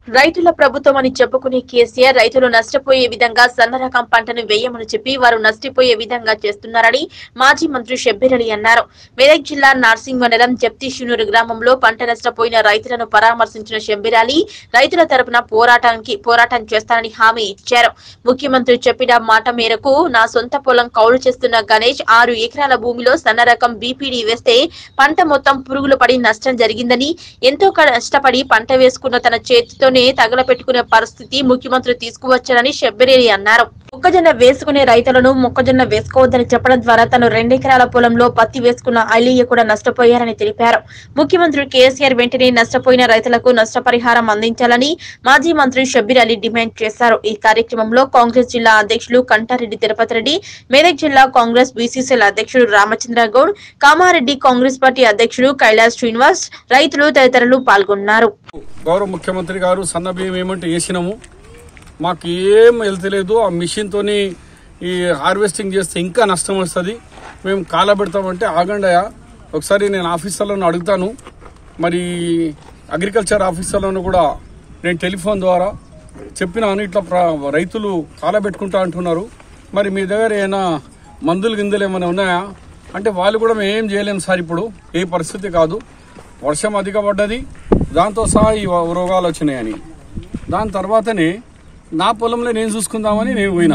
రైతుల ప్రభుత్వం అని చెప్పుకునే కేసీఆర్ రైతులు నష్టపోయే విధంగా సన్న రకం పంటను వేయమని చెప్పి వారు నష్టపోయే విధంగా చేస్తున్నారని మాజీ మంత్రి షబ్బీర్ అలీ అన్నారు మెదక్ జిల్లా నార్సింగ్ మండలం జప్తిషునూరు గ్రామంలో పంట నష్టపోయిన రైతులను పరామర్శించిన షబ్బీర్ అలీ రైతుల తరపున పోరాటానికి పోరాటం చేస్తానని హామీ ఇచ్చారు ముఖ్యమంత్రి చెప్పిన మాట మేరకు నా సొంత పొలం కౌలు చేస్తున్న గణేష్ ఆరు ఎకరాల భూమిలో సన్న రకం బీపీడీ వేస్తే పంట మొత్తం పురుగులు పడి నష్టం జరిగిందని ఎంతో కష్టపడి పంట వేసుకున్న తన చేతితోనే తగలపెట్టుకునే పరిస్థితి ముఖ్యమంత్రి తీసుకువచ్చారని షబ్బిరేలి అన్నారు మొక్కజొన్న వేసుకునే రైతులను మొక్కజొన్న వేసుకోవద్దని చెప్పడం ద్వారా తను రెండెకరాల పొలంలో పత్తి వేసుకున్న అలీయ కూడా నష్టపోయారని తెలిపారు ముఖ్యమంత్రి కేసీఆర్ వెంటనే నష్టపోయిన రైతులకు నష్టపరిహారం అందించాలని మాజీ మంత్రి షబ్బీర్ అలీ డిమాండ్ చేశారు ఈ కార్యక్రమంలో కాంగ్రెస్ జిల్లా అధ్యక్షులు కంటారెడ్డి తిరుపతి రెడ్డి మెదక్ జిల్లా కాంగ్రెస్ బీసీసీఎల్ అధ్యక్షుడు రామచంద్ర గౌడ్ కామారెడ్డి కాంగ్రెస్ పార్టీ అధ్యక్షుడు కైలాస్ శ్రీనివాస్ రైతులు తదితరులు పాల్గొన్నారు గౌరవ ముఖ్యమంత్రి గారు సన్న బియ్యం ఏమంటే వేసినాము మాకు ఏం వెళ్తలేదు ఆ మిషన్తోని ఈ హార్వెస్టింగ్ చేస్తే ఇంకా నష్టం వస్తుంది మేము కాలబెడతామంటే ఆగండయా ఒకసారి నేను ఆఫీసర్లను అడుగుతాను మరి అగ్రికల్చర్ ఆఫీసర్లను కూడా నేను టెలిఫోన్ ద్వారా చెప్పినాను ఇట్లా ప్ర- రైతులు కాలబెట్టుకుంటా అంటున్నారు మరి మీ దగ్గర ఏమైనా మందులు గిందులు ఏమైనా ఉన్నాయా అంటే వాళ్ళు కూడా మేము ఏం చేయలేము సార్ ఇప్పుడు ఏ పరిస్థితి కాదు వర్షం అధిక పడ్డది దాంతో సహా ఈ వ- రోగాలు వచ్చినాయని దాని తర్వాతనే నా పొలంలో నేను చూసుకుందామని నేను పోయినా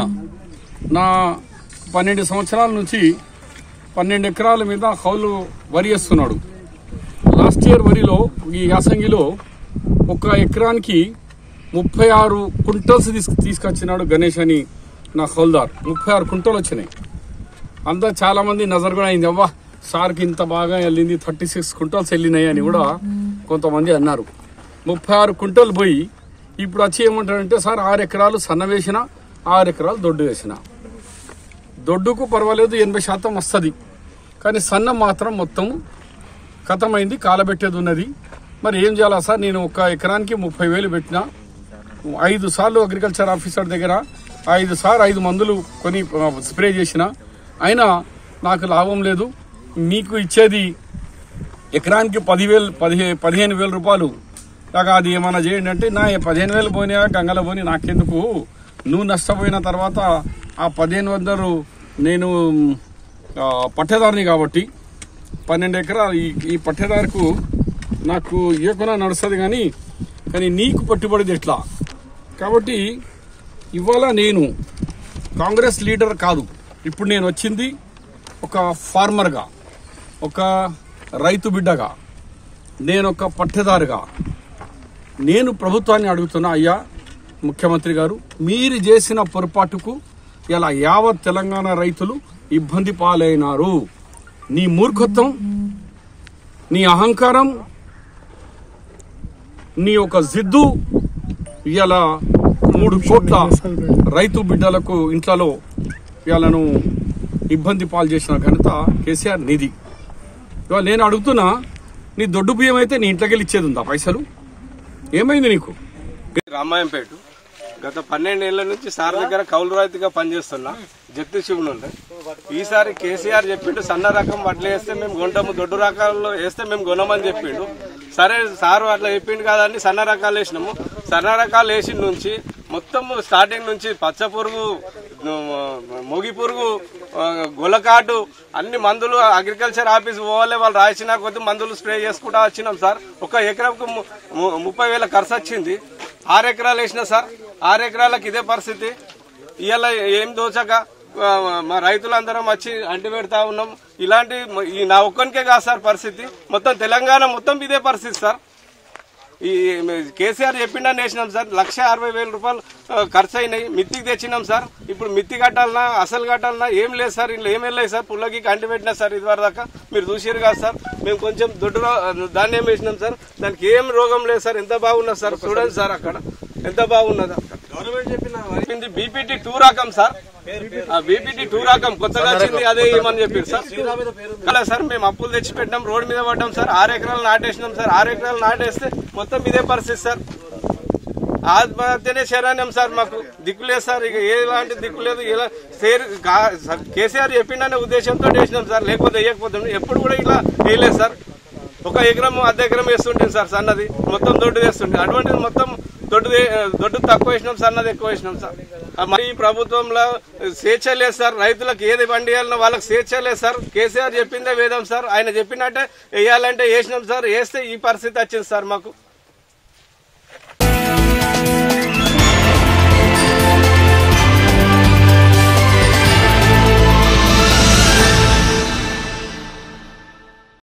నా పన్నెండు సంవత్సరాల నుంచి పన్నెండు ఎకరాల మీద కౌలు వరి వేస్తున్నాడు లాస్ట్ ఇయర్ వరిలో ఈ యాసంగిలో ఒక ఎకరానికి ముప్పై ఆరు కుంటల్స్ తీసుకు తీసుకొచ్చినాడు గణేష్ అని నా హౌల్దార్ ముప్పై ఆరు కుంటలు వచ్చినాయి అంతా చాలా మంది నజర్ కూడా అయింది అవ్వా సార్కి ఇంత బాగా వెళ్ళింది థర్టీ సిక్స్ కుంటల్స్ వెళ్ళినాయి అని కూడా కొంతమంది అన్నారు ముప్పై ఆరు కుంటలు పోయి ఇప్పుడు వచ్చి ఏమంటారంటే సార్ ఆరు ఎకరాలు సన్న వేసిన ఆరు ఎకరాలు దొడ్డు వేసిన దొడ్డుకు పర్వాలేదు ఎనభై శాతం వస్తుంది కానీ సన్న మాత్రం మొత్తం కథమైంది కాలబెట్టేది ఉన్నది మరి ఏం చేయాలా సార్ నేను ఒక ఎకరానికి ముప్పై వేలు పెట్టిన ఐదు సార్లు అగ్రికల్చర్ ఆఫీసర్ దగ్గర ఐదు సార్లు ఐదు మందులు కొని ఆ, స్ప్రే చేసిన అయినా నాకు లాభం లేదు మీకు ఇచ్చేది ఎకరానికి పదివేలు పదిహే పదిహేను వేల రూపాయలు కాక అది ఏమైనా చేయండి అంటే నా పదిహేను వేలు పోయినా గంగల పోని నాకెందుకు నువ్వు నష్టపోయిన తర్వాత ఆ పదిహేను వందలు నేను ఆ, పట్టేదారిని కాబట్టి పన్నెండు ఎకరాలు ఈ ఈ పట్టేదారుకు నాకు ఇవ్వకుండా నడుస్తుంది కానీ కానీ నీకు పట్టుబడిది ఎట్లా కాబట్టి ఇవాళ నేను కాంగ్రెస్ లీడర్ కాదు ఇప్పుడు నేను వచ్చింది ఒక ఫార్మర్గా ఒక రైతు బిడ్డగా నేను ఒక పట్టెదారుగా నేను ప్రభుత్వాన్ని అడుగుతున్నా అయ్యా ముఖ్యమంత్రి గారు మీరు చేసిన పొరపాటుకు ఇలా యావత్ తెలంగాణ రైతులు ఇబ్బంది పాలైనారు నీ మూర్ఖత్వం నీ అహంకారం నీ యొక్క జిద్దు ఇలా మూడు కోట్ల రైతు బిడ్డలకు ఇంట్లలో ఇవాళను ఇబ్బంది పాలు చేసిన ఘనత కేసీఆర్ నిధి ఇవాళ నేను అడుగుతున్నా నీ దొడ్డు బియ్యం అయితే నీ ఇంట్లోకి వెళ్ళి ఇచ్చేది ఉందా పైసలు ఏమైంది నీకు రామాయంపేట గత పన్నెండేళ్ల నుంచి సార్ దగ్గర కౌలు రైతుగా పనిచేస్తున్నా జగతి శివుడు ఉండే ఈసారి కేసీఆర్ చెప్పిండు సన్న రకం వడ్లు వేస్తే మేము కొంటాము దొడ్డు రకాల్లో వేస్తే మేము కొనమని చెప్పిండు సరే సారు అట్లా చెప్పిండు కాదని సన్న రకాలు వేసినాము సన్న రకాలు వేసిన నుంచి మొత్తం స్టార్టింగ్ నుంచి పచ్చ పురుగు మొగి పురుగు ఆ, గొలకాటు అన్ని మందులు అగ్రికల్చర్ ఆఫీస్ పోవాలి వాళ్ళు రాసిన కొద్ది మందులు స్ప్రే చేసుకుంటా వచ్చినాం సార్ ఒక ఎకరాకు ము- ము- ముప్పై వేల ఖర్చు వచ్చింది ఆరు ఎకరాలు వేసిన సార్ ఆరు ఎకరాలకు ఇదే పరిస్థితి ఇవాళ ఏం దోచక ఆ, మా రైతులందరం వచ్చి అంటి పెడతా ఉన్నాం ఇలాంటి మ- ఈ నా ఒక్కనికే కాదు సార్ పరిస్థితి మొత్తం తెలంగాణ మొత్తం ఇదే పరిస్థితి సార్ ఈ కేసీఆర్ చెప్పిండని వేసినాం సార్ లక్ష అరవై వేల రూపాయలు ఆ, ఖర్చు అయినాయి మిత్తికి తెచ్చినాం సార్ ఇప్పుడు మిత్తి కట్టాలన్నా అసలు కట్టాలన్నా ఏం లేదు సార్ ఇంట్లో ఏం వెళ్ళలేదు సార్ పుల్లకి కంటి పెట్టినా సార్ ఇదివరకు దాకా మీరు చూసారు కదా సార్ మేము కొంచెం దొడ్డు రో- ధాన్యం వేసినాం సార్ దానికి ఏం రోగం లేదు సార్ ఎంత బాగున్నది సార్ చూడండి సార్ అక్కడ ఎంత బాగున్నది అక్కడ గవర్నమెంట్ చెప్పింది బీపీటీ టూ రకం సార్ బీపీటీ టూ రకం కొత్తగా వచ్చింది అదే ఏమని చెప్పారు సార్ అలా సార్ మేము అప్పులు తెచ్చి పెట్టినాం రోడ్డు మీద పడ్డాం సార్ ఆరు ఎకరాలు నాటేసినాం సార్ ఆరు ఎకరాలు నాటేస్తే మొత్తం ఇదే పరిస్థితి సార్ ఆత్మహత్యనే శరణ్యం సార్ మాకు దిక్కు లేదు సార్ ఇక ఎలాంటి దిక్కు లేదు ఎలా సేర్ గా- సార్ కేసీఆర్ చెప్పిండనే ఉద్దేశంతో వేసినాం సార్ లేకపోతే వేయకపోతే ఎప్పుడు కూడా ఇలా వేయలేదు సార్ ఒక ఎకరం అర్ధ ఎకరం వేస్తుంటే సార్ సన్నది మొత్తం దొడ్డు వేస్తుంటే అటువంటిది మొత్తం దొడ్డు దే- దొడ్డు తక్కువ వేసినాం సార్ అన్నది ఎక్కువ వేసినాం సార్ ఆ మరి ఈ ప్రభుత్వంలో స్వేచ్ఛ లేదు సార్ రైతులకు ఏది పండియాలన్నా వాళ్ళకి స్వేచ్ఛ లేదు సార్ కేసీఆర్ చెప్పిందే వేదాం సార్ ఆయన చెప్పినట్టే వేయాలంటే వేసినాం సార్ వేస్తే ఈ పరిస్థితి వచ్చింది సార్ మాకు